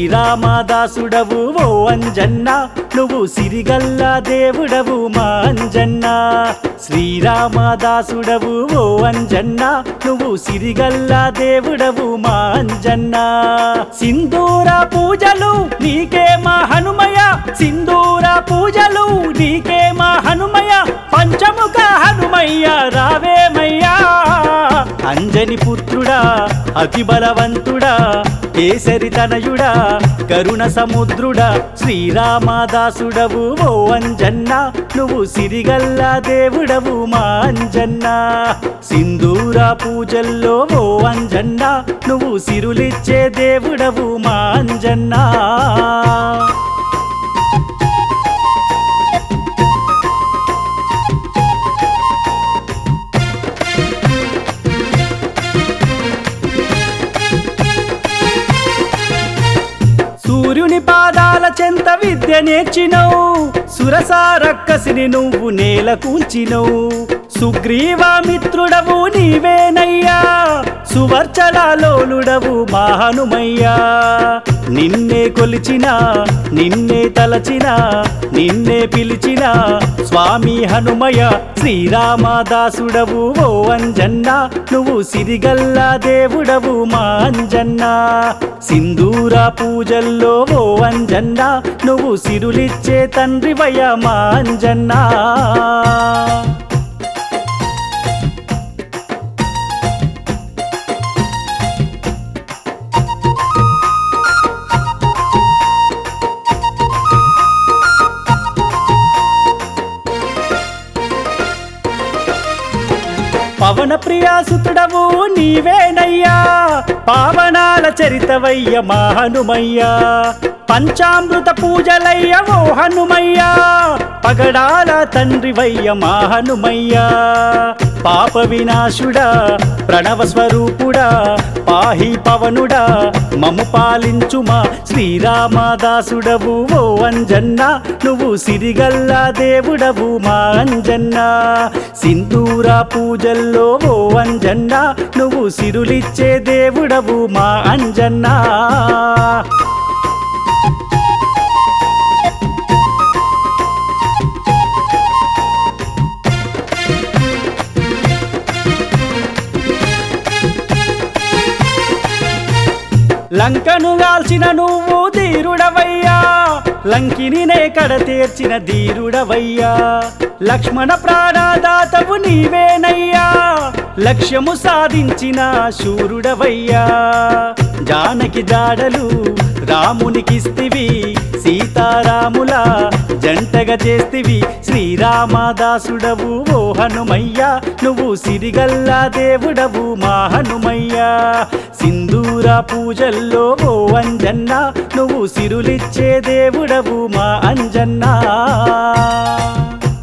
శ్రీరామదాసుడవు ఓ అంజన్న నువ్వు సిరిగల్ల దేవుడవు మా అంజన్న శ్రీరామదాసుడవు ఓ అంజన్న నువ్వు సిరిగల్ల దేవుడవు మా అంజన్న సింధూర పూజలు నీకే మా హనుమయ సింధూర పూజలు నీకే మా హనుమయ పంచముఖ హనుమయ్య రావేమయ్యా అంజని పుత్రుడా అతి బలవంతుడా కేసరి తనయుడా కరుణ సముద్రుడా శ్రీరామదాసుడవు ఓ అంజన్న నువ్వు సిరిగల్ల దేవుడవు మా అంజన్న సింధూర పూజల్లో ఓ అంజన్న నువ్వు సిరులిచ్చే దేవుడవు మా అంజన్నా సూర్యుని పాదాల చెంత విద్య నేర్చినవు సురసారక్కసిని నువ్వు నేల కూల్చినవు సుగ్రీవామిత్రుడవు నీవేనయ్యా సువర్చలాలోలుడవు మా హనుమయ్యా నిన్నే కొలిచిన నిన్నే తలచిన నిన్నే పిలిచిన స్వామి హనుమయ శ్రీరామదాసుడవు ఓ అంజన్న నువ్వు సిరిగల్ల దేవుడవు మా అంజన్న సింధూర పూజల్లో ఓ అంజన్న నువ్వు సిరులిచ్చే తండ్రివయ్య మా అంజన్నా పవన ప్రియాసుతుడవు నీవేనయ్యా పావనాల చరితవయ్య మా హనుమయ్యా పంచామృత పూజలయ్య ఓ హనుమయ్యా పగడాల తండ్రివయ్య మా హనుమయ్యా పాప వినాశుడా ప్రణవ స్వరూపుడా పాహి పవనుడా మము పాలించుమా శ్రీరామదాసుడవు ఓ అంజన్న నువ్వు సిరిగల్ల దేవుడవు మా అంజన్న సింధూర పూజల్లో ఓ అంజన్న నువ్వు సిరులిచ్చే దేవుడవు మా అంజన్నా లంకను గాల్చిన నువ్వు ధీరుడవయ్యా లంకిని కడ తీర్చిన ధీరుడవయ్యా లక్ష్మణ ప్రాణదాతవు నీవేనయ్యా లక్ష్యము సాధించిన శూరుడవయ్యా జానకి జాడలు రామునికిస్తివి సీతారాముల జంటగా చేస్తివి శ్రీరామదాసుడవు ఓ హనుమయ్యా నువ్వు సిరిగల్లా దేవుడవు మా హనుమయ్యా సింధూర పూజల్లో ఓ అంజన్న నువ్వు సిరులిచ్చే దేవుడవు మా అంజన్నా